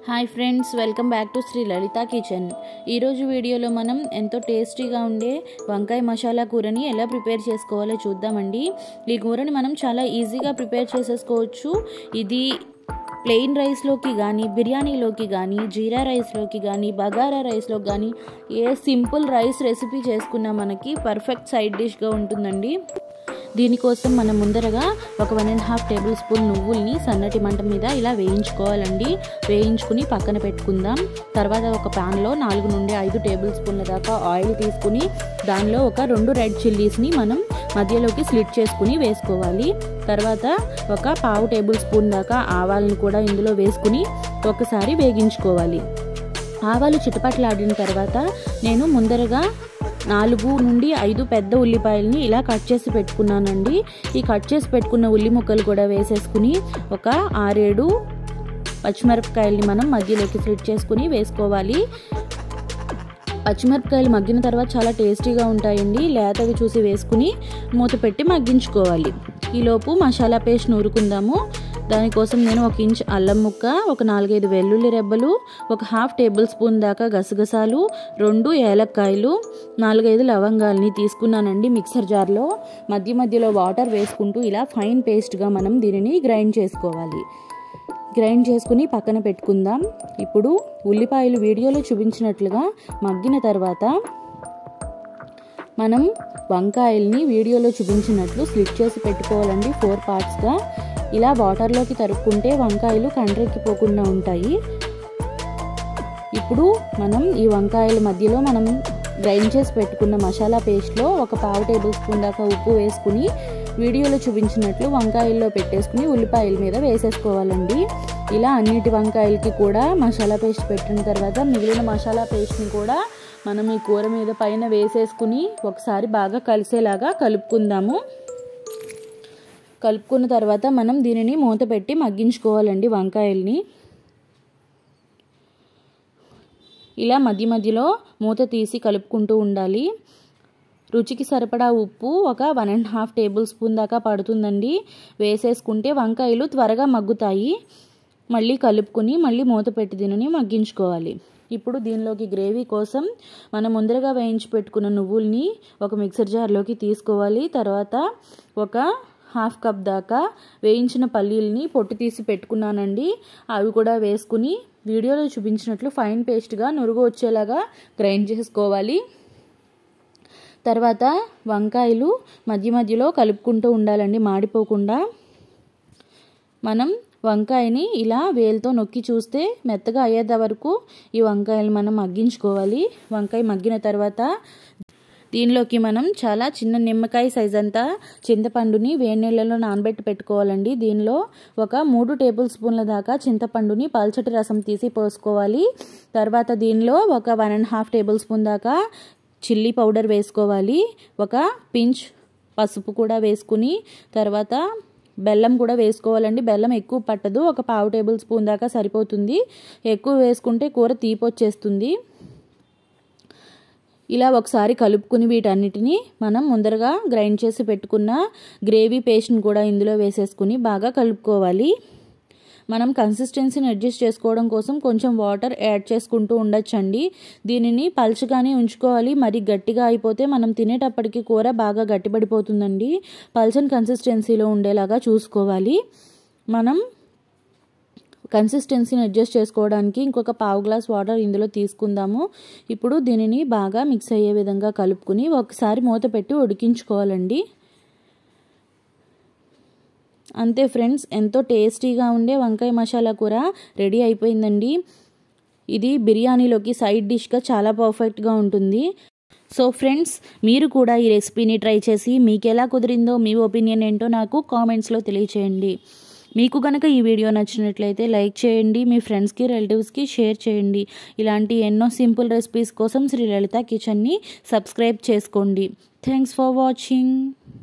hi friends welcome back to Shri Lalitha kitchen ఈరోజు వీడియోలో మనం ఎంతో టేస్టీగా ఉండే వంకాయ మసాలా కూరని ఎలా ప్రిపేర్ చేసుకోవాలో చూద్దామండి ఈ కూరని మనం చాలా ఈజీగా ప్రిపేర్ చేసేసుకోవచ్చు ఇది ప్లెయిన్ రైస్లోకి కానీ బిర్యానీలోకి కానీ జీరా రైస్లోకి కానీ బగారా రైస్లోకి కానీ ఏ సింపుల్ రైస్ రెసిపీ చేసుకున్నా మనకి పర్ఫెక్ట్ సైడ్ డిష్గా ఉంటుందండి దీనికోసం మనం ముందరగా ఒక one and half tablespoon నువ్వుల్ని సన్నటి మంట మీద ఇలా వేయించుకోవాలండి వేయించుకుని పక్కన పెట్టుకుందాం తర్వాత ఒక ప్యాన్లో నాలుగు నుండి ఐదు టేబుల్ స్పూన్ల దాకా ఆయిల్ తీసుకుని దానిలో ఒక రెండు రెడ్ చిల్లీస్ని మనం మధ్యలోకి స్లిట్ చేసుకుని వేసుకోవాలి తర్వాత ఒక పావు టేబుల్ స్పూన్ దాకా ఆవాలను కూడా ఇందులో వేసుకుని ఒకసారి వేగించుకోవాలి ఆవాలు చిటపట్లాడిన తర్వాత నేను ముందరగా నాలుగు నుండి ఐదు పెద్ద ఉల్లిపాయలని ఇలా కట్ చేసి పెట్టుకున్నానండి ఈ కట్ చేసి పెట్టుకున్న ఉల్లి ముక్కలు కూడా వేసేసుకుని ఒక ఆరేడు పచ్చిమిరపకాయల్ని మనం మధ్యలోకి స్లిట్ చేసుకుని వేసుకోవాలి పచ్చిమిరపకాయలు మగ్గిన తర్వాత చాలా టేస్టీగా ఉంటాయండి లేతవి చూసి వేసుకుని మూత పెట్టి మగ్గించుకోవాలి ఈలోపు మసాలా పేస్ట్ నూరుకుందాము దానికోసం నేను ఒక ఇంచ్ అల్లం ముక్క ఒక నాలుగైదు వెల్లుల్లి రెబ్బలు ఒక హాఫ్ టేబుల్ స్పూన్ దాకా గసగసాలు రెండు ఏలక్కాయలు నాలుగైదు లవంగాల్ని తీసుకున్నానండి మిక్సర్ జార్లో మధ్య మధ్యలో వాటర్ వేసుకుంటూ ఇలా ఫైన్ పేస్ట్గా మనం దీనిని గ్రైండ్ చేసుకోవాలి గ్రైండ్ చేసుకుని పక్కన పెట్టుకుందాం ఇప్పుడు ఉల్లిపాయలు వీడియోలో చూపించినట్లుగా మగ్గిన తర్వాత మనం వంకాయల్ని వీడియోలో చూపించినట్లు స్లిట్ చేసి పెట్టుకోవాలండి ఫోర్ పార్ట్స్గా ఇలా వాటర్లోకి తరుక్కుంటే వంకాయలు కండ్రెక్కిపోకుండా ఉంటాయి ఇప్పుడు మనం ఈ వంకాయల మధ్యలో మనం గ్రైండ్ చేసి పెట్టుకున్న మసాలా పేస్ట్లో ఒక పావు టేబుల్ స్పూన్ దాకా ఉప్పు వేసుకుని వీడియోలో చూపించినట్లు వంకాయల్లో పెట్టేసుకుని ఉల్లిపాయల మీద వేసేసుకోవాలండి ఇలా అన్నిటి వంకాయలకి కూడా మసాలా పేస్ట్ పెట్టిన తర్వాత మిగిలిన మసాలా పేస్ట్ని కూడా మనం ఈ కూర మీద పైన వేసేసుకుని ఒకసారి బాగా కలిసేలాగా కలుపుకుందాము కలుపుకున్న తర్వాత మనం దీనిని మూత పెట్టి మగ్గించుకోవాలండి వంకాయల్ని ఇలా మధ్య మధ్యలో మూత తీసి కలుపుకుంటూ ఉండాలి రుచికి సరిపడా ఉప్పు ఒక one and half tablespoon దాకా పడుతుందండి వేసేసుకుంటే వంకాయలు త్వరగా మగ్గుతాయి మళ్ళీ కలుపుకుని మళ్ళీ మూత పెట్టి దీనిని మగ్గించుకోవాలి ఇప్పుడు దీనిలోకి గ్రేవీ కోసం మనం ముందరగా వేయించి పెట్టుకున్న నువ్వుల్ని ఒక మిక్సర్ జార్లోకి తీసుకోవాలి తర్వాత ఒక హాఫ్ కప్ దాకా వేయించిన పల్లీలని పొట్టు తీసి పెట్టుకున్నానండి అవి కూడా వేసుకుని వీడియోలో చూపించినట్లు ఫైన్ పేస్ట్గా నురుగు వచ్చేలాగా గ్రైండ్ చేసుకోవాలి తర్వాత వంకాయలు మధ్య మధ్యలో కలుపుకుంటూ ఉండాలండి మాడిపోకుండా మనం వంకాయని ఇలా వేలుతో నొక్కి చూస్తే మెత్తగా అయ్యేంత వరకు ఈ వంకాయలు మనం మగ్గించుకోవాలి వంకాయ మగ్గిన తర్వాత దీనిలోకి మనం చాలా చిన్న నిమ్మకాయ సైజ్ అంతా చింతపండుని వేడి నీళ్ళలో నానబెట్టి పెట్టుకోవాలండి దీనిలో ఒక మూడు టేబుల్ స్పూన్ల దాకా చింతపండుని పల్చటి రసం తీసి పోసుకోవాలి తర్వాత దీనిలో ఒక one and half tablespoon దాకా చిల్లీ పౌడర్ వేసుకోవాలి ఒక పించ్ పసుపు కూడా వేసుకుని తర్వాత బెల్లం కూడా వేసుకోవాలండి బెల్లం ఎక్కువ పట్టదు ఒక పావు టేబుల్ స్పూన్ దాకా సరిపోతుంది ఎక్కువ వేసుకుంటే కూర తీపొచ్చేస్తుంది ఇలా ఒకసారి కలుపుకుని వీటన్నిటిని మనం ముందరగా గ్రైండ్ చేసి పెట్టుకున్న గ్రేవీ పేస్ట్ని కూడా ఇందులో వేసేసుకుని బాగా కలుపుకోవాలి మనం కన్సిస్టెన్సీని అడ్జస్ట్ చేసుకోవడం కోసం కొంచెం వాటర్ యాడ్ చేసుకుంటూ ఉండొచ్చండి దీనిని పల్చగానే ఉంచుకోవాలి మరి గట్టిగా అయిపోతే మనం తినేటప్పటికి కూర బాగా గట్టిపడిపోతుందండి పల్చని కన్సిస్టెన్సీలో ఉండేలాగా చూసుకోవాలి మనం కన్సిస్టెన్సీని అడ్జస్ట్ చేసుకోవడానికి ఇంకొక పావు గ్లాస్ వాటర్ ఇందులో తీసుకుందాము ఇప్పుడు దీనిని బాగా మిక్స్ అయ్యే విధంగా కలుపుకుని ఒకసారి మూత పెట్టి ఉడికించుకోవాలండి అంతే ఫ్రెండ్స్ ఎంతో టేస్టీగా ఉండే వంకాయ మసాలా కూర రెడీ అయిపోయిందండి ఇది బిర్యానీలోకి సైడ్ డిష్గా చాలా పర్ఫెక్ట్గా ఉంటుంది సో ఫ్రెండ్స్ మీరు కూడా ఈ రెసిపీని ట్రై చేసి మీకు ఎలా కుదిరిందో మీ ఒపీనియన్ ఏంటో నాకు కామెంట్స్లో తెలియచేయండి మీకు కనుక ఈ వీడియో నచ్చినట్లయితే లైక్ చేయండి మీ ఫ్రెండ్స్కి రిలేటివ్స్కి షేర్ చేయండి ఇలాంటి ఎన్నో సింపుల్ రెసిపీస్ కోసం శ్రీ లలిత కిచెన్ని సబ్స్క్రైబ్ చేసుకోండి థ్యాంక్స్ ఫర్ వాచింగ్